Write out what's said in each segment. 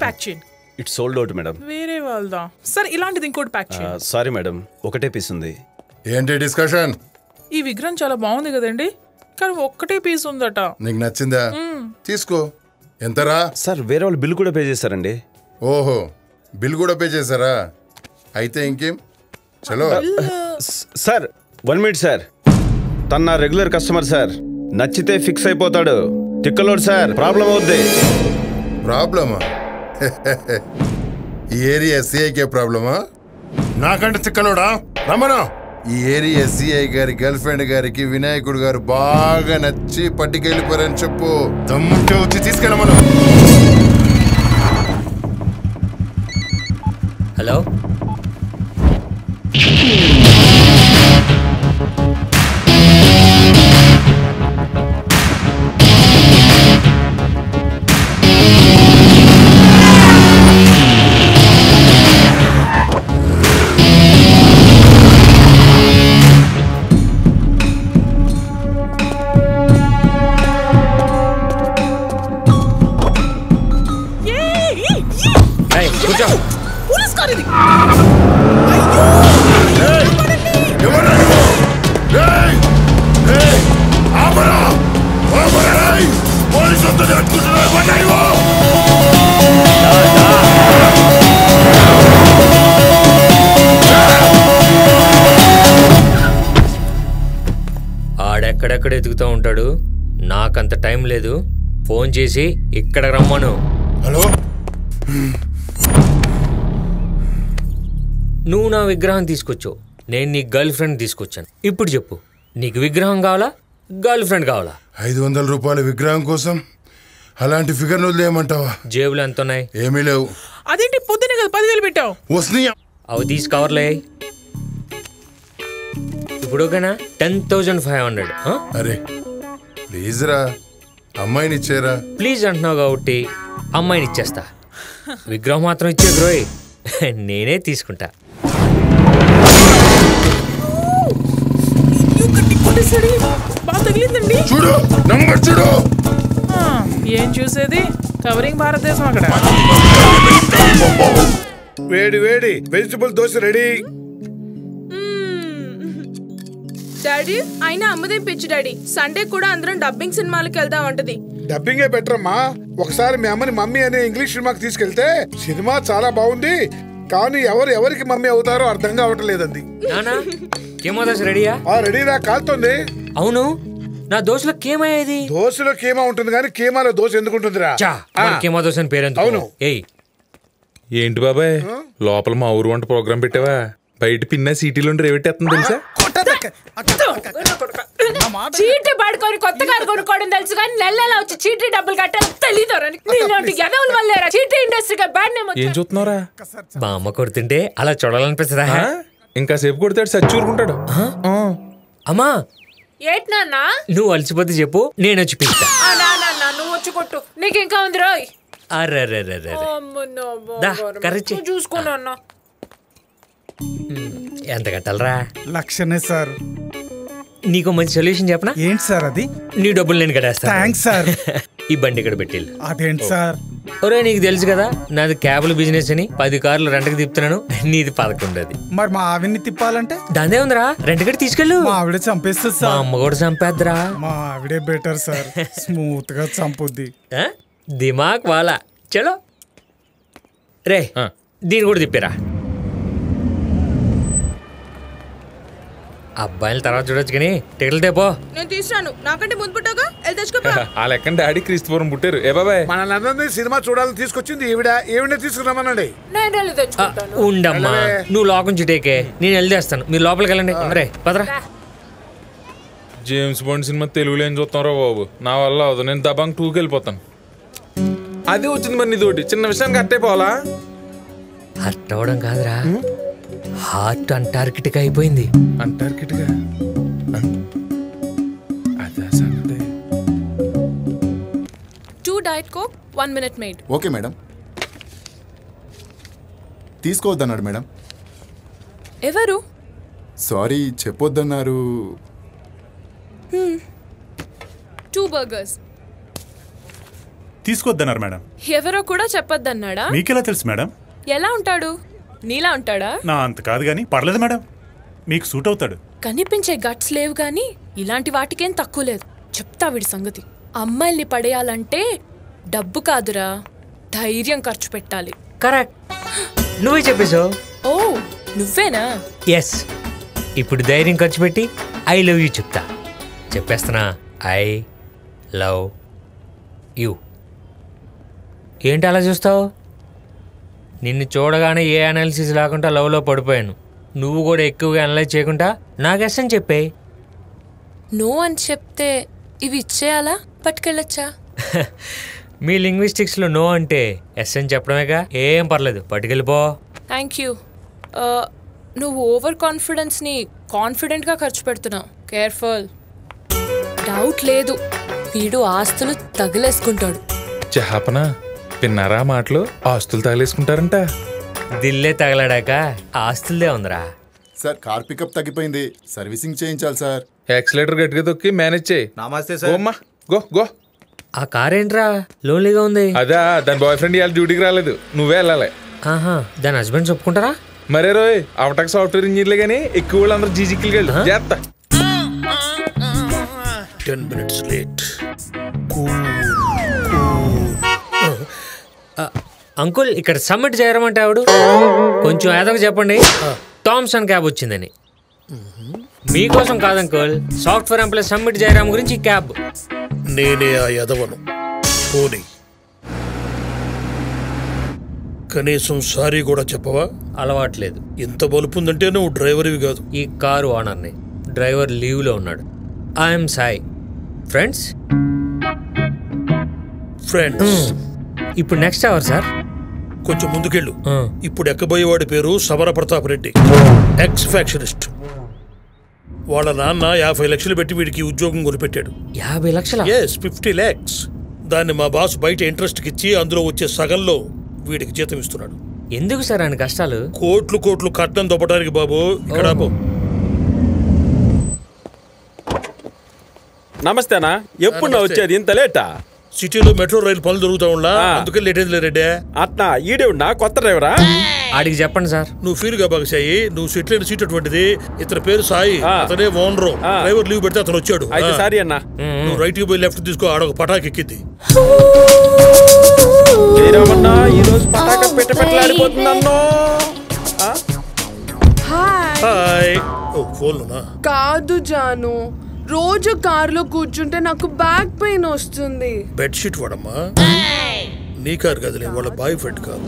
Pack చేయండి it's sold out madam వేరే వాళ్ళదా సరే ఇలాంటిది ఇంకోటి ప్యాక్ చేయండి సారీ మేడం ఒకటే పీస్ ఉంది ఏంటి డిస్కషన్ ఈ విగ్రహం చాలా బాగుంది కదండి కానీ ఒక్కటే పీస్ ఉందట నీకు నచ్చిందా తీసుకో ఎంతరా సార్ వేరే వాళ్ళు బిల్ కూడా పే చేశారండి ఓహో బిల్ కూడా పే చేశారా అయితే ఇంకేం చలో స- సార్ వన్ మినిట్ సార్ తన నా రెగ్యులర్ కస్టమర్ సార్ నచ్చితే ఫిక్స్ అయిపోతాడు తిక్కలోడు సార్ ప్రాబ్లం అవుద్ది ప్రాబ్లమా ఈ ఏరియా సిఐకే ప్రాబ్లమా నాకంటే చిక్కలోడా రమణ ఈ ఏరియా సిఐ గారి గర్ల్ ఫ్రెండ్ గారికి వినాయకుడు గారు బాగా నచ్చి పట్టుకెళ్ళిపోరని చెప్పు దమ్ముంటే వచ్చి తీసుకెళ్ళమను హలో ఏయ్, కూర్చో పోలీస్ కార్ ఇది ఎవరా నువ్వు? ఏయ్! ఏయ్! ఆపరా! ఆపరా, ఏయ్! పోలీసు వస్తుంది, అట్టుకుంటున్నారు, పడ్డా నువ్వు! ఆడెక్కడెక్కడ ఎదుగుతూ ఉంటాడు నాకంత టైం లేదు ఫోన్ చేసి ఇక్కడ రమ్మను హలో నువ్వు నా విగ్రహం తీసుకొచ్చావు నేను నీ గర్ల్ ఫ్రెండ్ తీసుకొచ్చాను ఇప్పుడు చెప్పు నీకు విగ్రహం కావాలా గర్ల్ ఫ్రెండ్ కావాలా ఐదు వందల రూపాయల విగ్రహం కోసం అలాంటి ఫిగర్ వదిలేయమంటావా జేబులు ఎంత ఉన్నాయి ఏమీ లేవు అదేంటి పొద్దునే కదా పదివేలు పెట్టావు వస్తున్నాయా అవి తీసి కవర్లే ఇప్పుడు ఓకేనా టెన్ థౌజండ్ ఫైవ్ హండ్రెడ్ అరే ప్లీజ్ రా అమ్మాయిని ఇచ్చేరా ప్లీజ్ అంటున్నావు కాబట్టి అమ్మాయిని ఇచ్చేస్తా విగ్రహం మాత్రం ఇచ్చే గ్రోయ్ నేనే తీసుకుంటా అయ్యో, గట్టి కొట్టేసాడు. బాగా తగిలిందండి చూడు నంబర్ చూడు ఆ, ఏం చూసేది కవరింగ్ భారతదేశం అక్కడ వేడి వేడి వెజిటబుల్ దోశ రెడీ డాడీ అయినా అమ్మదేం పిచ్చి డాడీ సండే కూడా అందరం డబ్బింగ్ సినిమాలకు వెళ్దాం అంటది డబ్బింగే బెటర్ అమ్మా ఒకసారి మీ అమ్మని మమ్మీ అనే ఇంగ్లీష్ సినిమాకి తీసుకెళ్తే సినిమా చాలా బాగుంది కానీ ఎవరు ఎవరికి మమ్మీ అవుతారో అర్థం కావటం లేదండి నానా కేమోదాస్ రెడీయా ఆ రెడీరా కాలుతోంది అవును నా దోశలో కేమయ్యేది దోశలో కీమా ఉంటుంది కానీ కీమాలో దోశ ఎందుకు ఉంటుందిరా చా ఆ, కేమా దోశ అని పేరు అవును. ఏయ్ ఏంటి బాబాయ్ లోపల మా ఊరు వంట ప్రోగ్రామ్ పెట్టావా బయట పిన్న సిటీలో రేవెట్టేస్తుంది తెలుసా చీటీ పడుకొని కొత్త కారు కొనుక్కోవడం తెలుసు కానీ నెల నెల వచ్చి చీటీ డబ్బులు కట్టాలి తెలీదు నీలాంటి ఎదవుల వల్లేరా చీటీ ఇండస్ట్రీకి బ్యాడ్ నేమ్ ఏం చూస్తున్నారా మా అమ్మ కొడుతుంటే అలా చూడాలనిపిస్తుందా ఆ? ఇంకా సేపు కొడతాడు సచ్చి ఊరుకుంటాడు అమ్మా ఏట్ నాన్న నువ్వు అలసిపోతే చెప్పు నేను వచ్చి పిలుస్తా ఆ, నా నాన్న నువ్వు వచ్చి కొట్టు నీకు ఇంకా ఉంది రోయ్ అర్రర్రర్రర్ర. దా, కర్రీ ఇచ్చేయ్. చూసుకోను అన్న ఎంత కట్టాలరా లక్షనే సార్ నీకు మంచి సొల్యూషన్ చెప్పనా ఏంటి సార్ అది నీ డబ్బులు నేను కట్టేస్తా థ్యాంక్స్ సార్ ఈ బండి ఇక్కడ పెట్టిల్లు అదేంటి సార్ ఒరే నీకు తెలుసు కదా నాది క్యాబుల బిజినెస్ అని పది కార్లు రెంట్కి తిప్పుతున్నాను నీది పదకొండు అది మరి మా ఆవిడ్ని తిప్పాలంటే దాందే ఉందిరా రెంట్ కట్టి తీసుకెళ్ళు మా ఆవిడే చంపేస్తుంది మా సార్ అమ్మ కూడా చంపేద్దురా మా ఆవిడే బెటర్ సార్ స్మూత్ గా చంపుద్ది ఆ? దిమాగ్ వాలా చలో రే ఆ. దీన్ని కూడా తిప్పిరా అబ్బాయిల తర్వాత చూడొచ్చు కానీ టికెట్లు తేపో నేను తీసుకురాను నాకంటే ముందు పుట్టాగా వెళ్ళి తెచ్చుకోపా ఆ లెక్కన డాడీ క్రీస్తుపురం పుట్టారు ఏ బాబాయ్ మనల్ని అందరినీ సినిమా చూడాలని తీసుకొచ్చింది ఈవిడ ఈవిడ తీసుకురామనండి నేను వెళ్ళి ఆ, తెచ్చుకుంటాను ఉండమ్మా వెళ్ళవే. నువ్వు లోకం చుట్టేకే నేను వెళ్ళేస్తాను మీరు లోపలికి వెళ్ళండి రే పదరా జేమ్స్ బాండ్ సినిమా తెలుగులో ఏం చూస్తారా బాబు నా వల్ల అవదు నేను దబాంగ్ టూకి వెళ్ళిపోతాను అదే వచ్చింది మరి నీతోటి చిన్న విషయానికి అట్టే పోవాలా హర్ట్ అవ్వడం కాదురా హార్ట్ అంటార్కిటిక్ అయిపోయింది అంటార్కిట్గా అదే సంగతి two diet coke one minute మేడ్ ఓకే మేడం తీసుకోవద్దన్నాడు మేడం ఎవరు సారీ చెప్పొద్దన్నారు టూ బర్గర్స్ తీసుకోవద్దన్నారు మేడం ఎవరో కూడా చెప్పొద్దన్నాడా మీకెలా తెలుసు మేడం ఎలా ఉంటాడు నీలా ఉంటాడా నా అంత కాదు కానీ పర్లేదు మేడం మీకు సూట్ అవుతాడు కనిపించే గట్స్ లేవు గాని ఇలాంటి వాటికేం తక్కువ లేదు చెప్తా వీడి సంగతి అమ్మాయిల్ని పడేయాలంటే డబ్బు కాదురా ధైర్యం ఖర్చు పెట్టాలి కరెక్ట్ నువ్వే చెప్పేశావు ఓ నువ్వేనా ఎస్ ఇప్పుడు ధైర్యం ఖర్చు పెట్టి ఐ లవ్ యూ చెప్తా చెప్పేస్తున్నా ఐ లవ్ యూ ఏంటి అలా చూస్తావు నిన్ను చూడగానే ఏ అనాలిసిస్ లేకుండా లవ్లో పడిపోయాను నువ్వు కూడా ఎక్కువగా అనలైజ్ చేయకుండా నాకు ఎస్ అని చెప్పేయి నో అని చెప్తే ఇవి ఇచ్చేయాలా పట్టుకెళ్ళొచ్చా మీ లింగ్విస్టిక్స్లో నో అంటే ఎస్ అని చెప్పడమేగా ఏం పర్లేదు పట్టుకెళ్ళిపో థ్యాంక్ యూ నువ్వు ఓవర్ కాన్ఫిడెన్స్ని కాన్ఫిడెంట్గా ఖర్చు పెడుతున్నావు కేర్ఫుల్ డౌట్ లేదు వీడు ఆస్తులు తగిలేసుకుంటాడు చేపన విన్నారా మాటలు ఆస్తులు తగిలేసుకుంటారంట దిల్లే తగలడాక ఆస్తులదే ఉందిరా సార్ కార్ పికప్ తగ్గిపోయింది సర్వీసింగ్ చేయించాలి సార్ యాక్సిలేటర్ గట్టిగా తొక్కి మేనేజ్ చేయి నమస్తే ఓమ్మా గో గో ఆ కార్ ఏంట్రా లోన్లీగా ఉంది అదా దాని బాయ్ ఫ్రెండ్ ఇవాళ డ్యూటీకి రాలేదు నువ్వే వెళ్ళాలి ఆహా దాని హస్బెండ్ చెప్పుకుంటారా మరే రోయ్ అవటక్ సాఫ్ట్వేర్ ఇంజనీర్లే కానీ ఎక్కువ వాళ్ళందరూ జీజీకి వెళ్ళు చేస్తా టెన్ మినిట్స్ లేట్ అంకుల్ ఇక్కడ సబ్మిట్ చేయరమంటే ఆవిడ కొంచెం ఏదో చెప్పండి థామ్సన్ క్యాబ్ వచ్చిందని మీకోసం కాదు అంకుల్ సాఫ్ట్వేర్ ఎంప్లాయ్ సబ్మిట్ చేయరామ్ గురించి ఈ క్యాబ్ నేనే ఆ యదవను పోనీ కనీసం సారీ కూడా చెప్పవా అలవాట్లేదు ఇంత బలుపుందంటే నువ్వు డ్రైవర్వి కాదు ఈ కారు ఓనర్ని డ్రైవర్ లీవ్లో ఉన్నాడు ఐఎమ్ సాయి ఫ్రెండ్స్ ఫ్రెండ్స్ ఇప్పుడు నెక్స్ట్ అవర్ సార్ కొంచెం ముందుకెళ్ళు ఇప్పుడు ఎక్కబోయేవాడి పేరు సమర ప్రతాప్ రెడ్డి ఎక్స్ ఫ్యాక్షనిస్ట్ వాళ్ళ నాన్న యాభై లక్షలు పెట్టి వీడికి ఉద్యోగం కొనిపెట్టాడు యాభై లక్షల ఎస్ ఫిఫ్టీ ల్యాక్స్ దాన్ని మా బాస్ బయట ఇంట్రెస్ట్కి ఇచ్చి అందులో వచ్చే సగంలో వీడికి జీతం ఇస్తున్నాడు ఎందుకు సార్ ఆయన కష్టాలు కోట్లు కోట్లు కట్నం దొప్పడానికి బాబు ఇక్కడ ఆపు. నమస్తేనా ఎప్పుడు నా నమస్తే. వచ్చేది ఇంత లేటా సిటీలో మెట్రో రైలు పనులు జరుగుతా ఉండా అందుకే లేట్ అయింది రెడ్డే అట్నా ఈడేవుడా కొత్త డ్రైవరా ఆడికి చెప్పండి సార్ నువ్వు ఫీల్ గా బాగా సాయి నువ్వు సీట్ లేని సీట్ అటువంటిది ఇతని పేరు సాయి అతనే ఓనరు డ్రైవర్ లీవ్ పెడితే అతను వచ్చాడు అయితే ఆ. సారీ అన్నా నువ్వు రైట్ కి పోయి లెఫ్ట్ తీసుకో ఆడొక పటాక్ ఎక్కింది జయరామన్నా ఈ రోజు పటాక పెట్ట పెట్టలాడిపోతుందన్నో హాయ్ హాయ్ ఓ ఫోన్లోనా కాదు జాను రోజు కారులో కూర్చుంటే నాకు బ్యాక్ పెయిన్ వస్తుంది బెడ్షీట్ వాడమ్మా నీ కారు కదలే వాళ్ళ బాయ్ ఫ్రెండ్ కాదు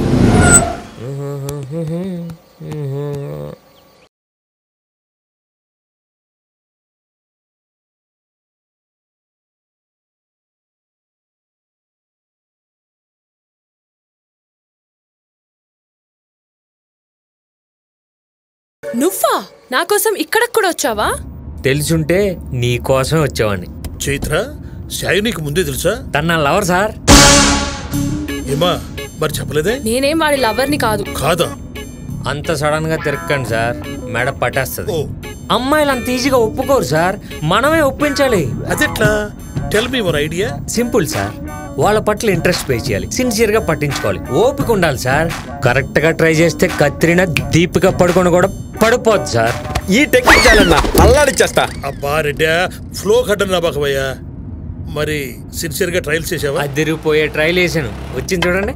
నువ్వా నా కోసం ఇక్కడికి కూడా వచ్చావా తెలుసుంటే నీ కోసం వచ్చేవాడిని చైత్ర సాయి నీకు ముందే తెలుసా తన నా లవర్ సార్ ఏమా మరి చెప్పలేదే నేనేం వాడి లవర్ని కాదు కాదా అంత సడన్ గా తిరక్కండి సార్ మెడ పట్టేస్తుంది అమ్మాయిలు అంత ఈజీగా ఒప్పుకోరు సార్ మనమే ఒప్పించాలి అదెట్లా tell me one idea simple sir వాళ్ళ పట్ల ఇంట్రెస్ట్ పే చేయాలి సిన్సియర్ గా పట్టించుకోవాలి ఓపిక ఉండాలి సార్ కరెక్ట్ గా ట్రై చేస్తే కత్తిరిన దీపిక పడుకొని కూడా పడిపోద్ది సార్ ఈ టెక్నిక్ చాలన్నా అల్లాడిచ్చేస్తా అబ్బా రెడ్డా ఫ్లో కట్టను నా బాకవయ్యా మరి సిన్సియర్ గా ట్రయల్స్ చేసావా అదిరిపోయే ట్రైల్ వేసాను వచ్చింది చూడండి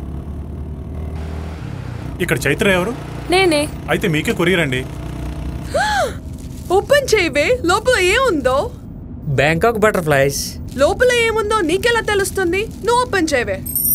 ఇక్కడ చైత్ర ఎవరు నేనే అయితే మీకే కొరియర్ అండి ఓపెన్ చేయవే లోపల ఏముందో బ్యాంకాక్ బటర్ఫ్లైస్ లోపల ఏముందో నీకెలా తెలుస్తుంది నువ్వు ఓపెన్ చేయవే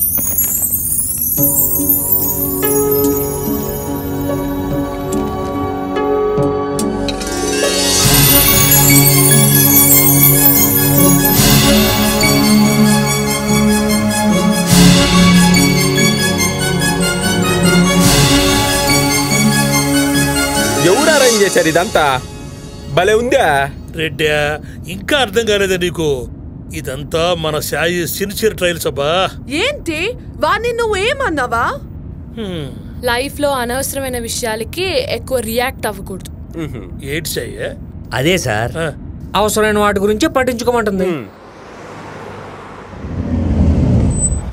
ఎవరు అరేంజ్ చేశారు ఇదంతా భలే ఉందా రెడ్డా ఇంకా అర్థం కాలేదా నీకు ఇదంతా మన సాయి సిన్సియర్ ట్రయల్స్ అబ్బా ఏంటి వాణ్ణి నువ్వేమన్నావా లైఫ్ లో అనవసరమైన విషయాలకి ఎక్కువ రియాక్ట్ అవ్వకూడదు ఏంటి సాయి అదే సార్ అవసరమైన వాటి గురించి పట్టించుకోమంటుంది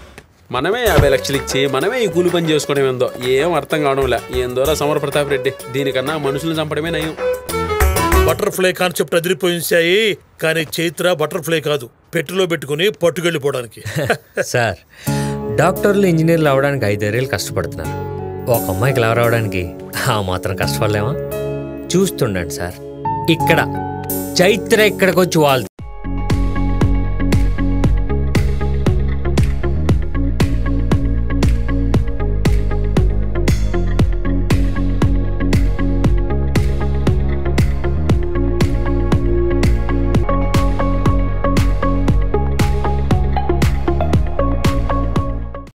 మనమే యాభై లక్షలు ఇచ్చి మనమే ఈ కూలి పని చేసుకోవడం ఏందో ఏం అర్థం కావడం లే ఏందోరా సమర ప్రతాప్ రెడ్డి దీనికన్నా మనుషులను చంపడమే నయం బటర్ఫ్లై కాన్సెప్ట్ అదిరిపోయించాయి కానీ చైత్ర బటర్ఫ్లై కాదు పెట్టెలో పెట్టుకుని పట్టుకెళ్ళిపోవడానికి సార్ డాక్టర్లు ఇంజనీర్లు అవడానికి ఐదేళ్ళు కష్టపడుతున్నారు ఒక అమ్మాయికి లవ్ రావడానికి ఆ మాత్రం కష్టపడలేమా చూస్తుండండి సార్ ఇక్కడ చైత్ర ఇక్కడికి వచ్చి వాళ్ళు